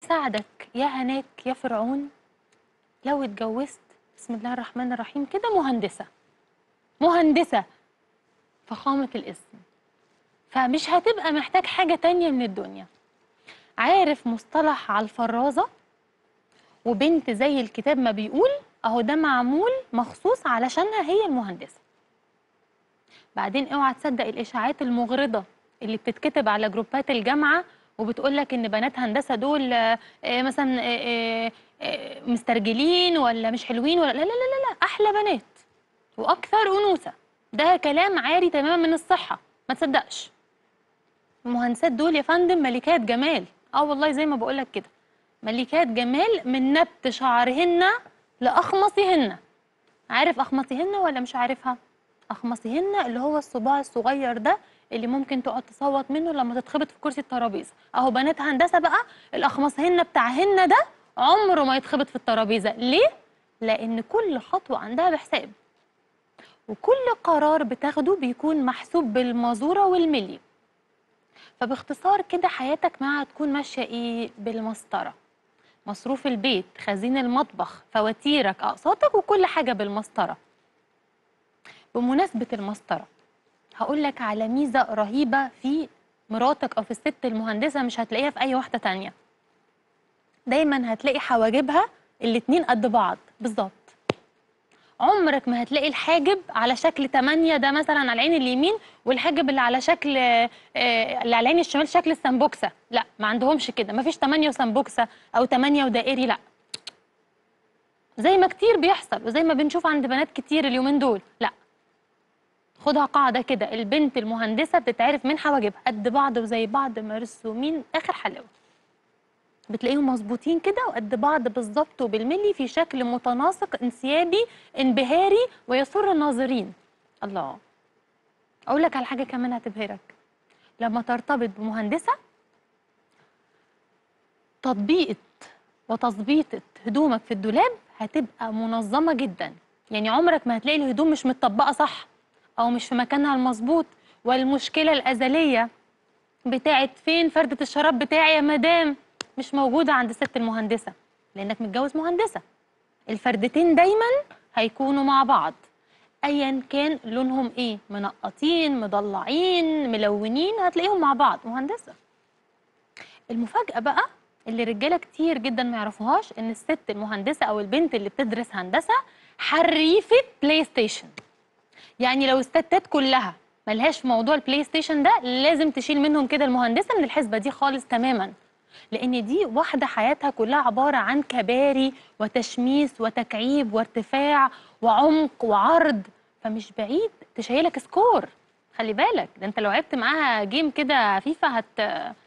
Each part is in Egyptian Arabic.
يساعدك يا هناك يا فرعون لو اتجوزت بسم الله الرحمن الرحيم كده مهندسة مهندسة فخامة الاسم فمش هتبقى محتاج حاجة تانية من الدنيا عارف مصطلح على الفرازة وبنت زي الكتاب ما بيقول اهو ده معمول مخصوص علشانها هي المهندسة بعدين اوعى تصدق الاشاعات المغرضة اللي بتتكتب على جروبات الجامعة وبتقول لك ان بنات هندسة دول آه، آه، مثلا آه، آه، آه، مسترجلين ولا مش حلوين ولا لا لا لا لا لا احلى بنات واكثر انوثة ده كلام عاري تماما من الصحة ما تصدقش المهندسات دول يا فندم ملكات جمال اه والله زي ما بقول لك كده ملكات جمال من نبت شعرهن لاخمصهن عارف اخمصهن ولا مش عارفها اخمصهن اللي هو الصباع الصغير ده اللي ممكن تقعد تصوت منه لما تتخبط في كرسي الترابيزه اهو بنات هندسه بقى الاخمصهن بتاعهن ده عمره ما يتخبط في الترابيزه ليه لان كل خطوه عندها بحساب وكل قرار بتاخده بيكون محسوب بالمزوره والملي فباختصار كده حياتك معها هتكون ماشيه ايه بالمسطره مصروف البيت خزين المطبخ فواتيرك اقساطك وكل حاجه بالمسطره بمناسبه المسطره هقول لك على ميزه رهيبه في مراتك او في الست المهندسه مش هتلاقيها في اي واحده تانية دايما هتلاقي حواجبها الاتنين قد بعض بالظبط عمرك ما هتلاقي الحاجب على شكل 8 ده مثلا على العين اليمين والحاجب اللي على شكل آه، اللي على العين الشمال شكل السمبوكسه لا ما عندهمش كده ما فيش 8 وسمبوكسه او 8 ودائري لا زي ما كتير بيحصل وزي ما بنشوف عند بنات كتير اليومين دول لا خدها قاعده كده البنت المهندسه بتتعرف من حواجبها قد بعض وزي بعض مرسومين اخر حلاوه بتلاقيهم مظبوطين كده وقد بعض بالظبط وبالملي في شكل متناسق انسيابي انبهاري ويسر الناظرين الله اقول لك على حاجه كمان هتبهرك لما ترتبط بمهندسه تطبيقة وتظبيطة هدومك في الدولاب هتبقى منظمة جدا يعني عمرك ما هتلاقي الهدوم مش متطبقة صح أو مش في مكانها المظبوط والمشكلة الأزلية بتاعت فين فردة الشراب بتاعي يا مدام مش موجودة عند الست المهندسة لأنك متجوز مهندسة الفردتين دايما هيكونوا مع بعض ايا كان لونهم ايه منقطين مضلعين ملونين هتلاقيهم مع بعض مهندسه المفاجاه بقى اللي رجاله كتير جدا ما يعرفوهاش ان الست المهندسه او البنت اللي بتدرس هندسه حريفه بلاي ستيشن يعني لو الستات كلها ملهاش في موضوع البلاي ستيشن ده لازم تشيل منهم كده المهندسه من الحسبه دي خالص تماما لان دي واحده حياتها كلها عباره عن كباري وتشميس وتكعيب وارتفاع وعمق وعرض فمش بعيد تشيلك سكور خلي بالك ده انت لو لعبت معاها جيم كده فيفا هت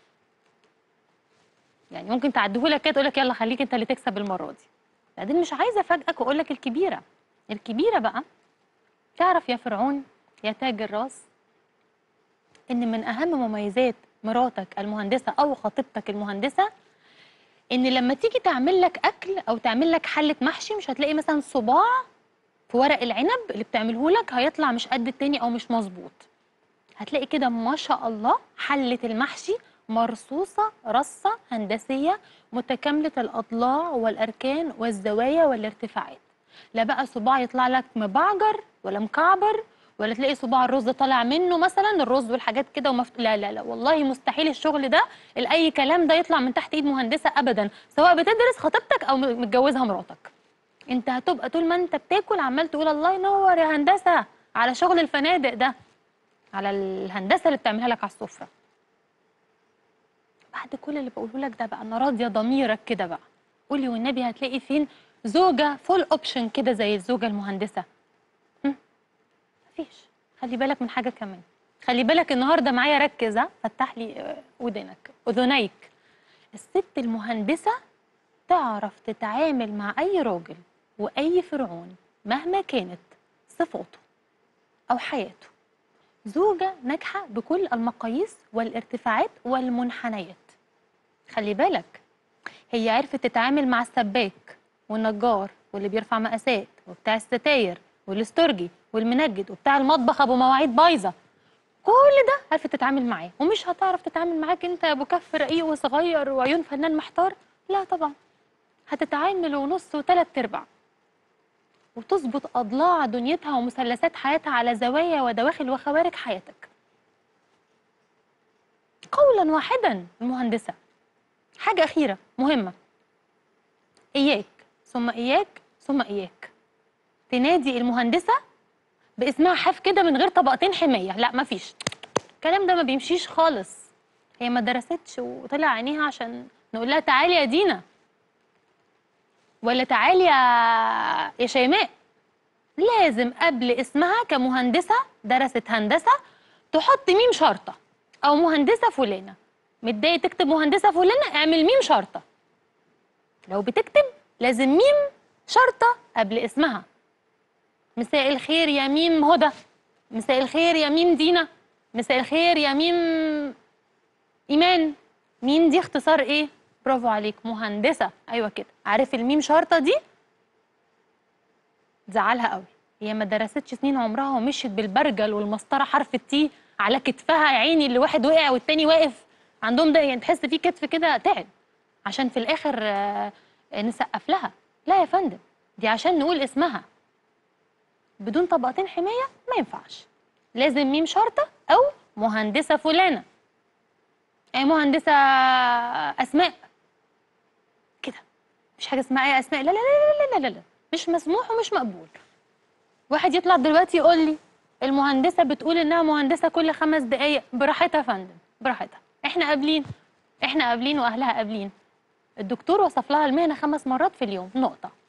يعني ممكن تعديهولك كده تقول لك يلا خليك انت اللي تكسب المره دي بعدين مش عايزه افاجئك واقول لك الكبيره الكبيره بقى تعرف يا فرعون يا تاج الراس ان من اهم مميزات مراتك المهندسه او خطيبتك المهندسه ان لما تيجي تعمل لك اكل او تعمل لك حله محشي مش هتلاقي مثلا صباع في ورق العنب اللي بتعمله لك هيطلع مش قد التاني او مش مظبوط هتلاقي كده ما شاء الله حله المحشي مرصوصه رصه هندسيه متكامله الاضلاع والاركان والزوايا والارتفاعات لا بقى صباع يطلع لك مبعجر ولا مكعبر ولا تلاقي صباع الرز طالع منه مثلا الرز والحاجات كده ومفت... لا لا لا والله مستحيل الشغل ده الاي كلام ده يطلع من تحت ايد مهندسه ابدا سواء بتدرس خطيبتك او م- متجوزها مراتك انت هتبقى طول ما انت بتاكل عمال تقول الله ينور يا هندسه على شغل الفنادق ده على الهندسه اللي بتعملها لك على السفره بعد كل اللي بقوله لك ده بقى انا راضيه ضميرك كده بقى قولي والنبي هتلاقي فين زوجه فول اوبشن كده زي الزوجه المهندسه هم؟ مفيش خلي بالك من حاجه كمان خلي بالك النهارده معايا ركز ها فتح لي آه، ودنك اذنيك الست المهندسه تعرف تتعامل مع اي راجل واي فرعون مهما كانت صفاته او حياته زوجة ناجحة بكل المقاييس والارتفاعات والمنحنيات خلي بالك هي عرفت تتعامل مع السباك والنجار واللي بيرفع مقاسات وبتاع الستاير والاسترجي والمنجد وبتاع المطبخ ابو مواعيد بايظه كل ده عرفت تتعامل معاه ومش هتعرف تتعامل معاك انت يا ابو كف رقيق وصغير وعيون فنان محتار لا طبعا هتتعامل ونص وثلاث ارباع وتظبط اضلاع دنيتها ومثلثات حياتها على زوايا ودواخل وخوارج حياتك قولا واحدا المهندسه حاجه اخيره مهمه اياك ثم اياك ثم اياك تنادي المهندسه باسمها حاف كده من غير طبقتين حمايه لا مفيش الكلام ده ما بيمشيش خالص هي ما درستش وطلع عينيها عشان نقول لها تعالي يا دينا ولا تعالي يا يا شيماء لازم قبل اسمها كمهندسه درست هندسه تحط ميم شرطه او مهندسه فلانه متضايق تكتب مهندسه فلانه اعمل ميم شرطه لو بتكتب لازم ميم شرطه قبل اسمها مساء الخير يا ميم هدى مساء الخير يا ميم دينا مساء الخير يا ميم ايمان ميم دي اختصار ايه برافو عليك مهندسه ايوه كده عارف الميم شرطه دي زعلها قوي هي ما درستش سنين عمرها ومشيت بالبرجل والمسطره حرف التي على كتفها يا عيني اللي واحد وقع والتاني واقف عندهم ده يعني تحس في كتف كده تعب عشان في الاخر آه، نسقف لها لا يا فندم دي عشان نقول اسمها بدون طبقتين حمايه ما ينفعش لازم ميم شرطه او مهندسه فلانه اي مهندسه اسماء كده مش حاجه اسمها اي اسماء لا لا لا لا لا لا, لا. مش مسموح ومش مقبول واحد يطلع دلوقتي يقول لي المهندسه بتقول انها مهندسه كل خمس دقائق براحتها يا فندم براحتها احنا قابلين احنا قابلين واهلها قابلين الدكتور وصف لها المهنه خمس مرات في اليوم نقطه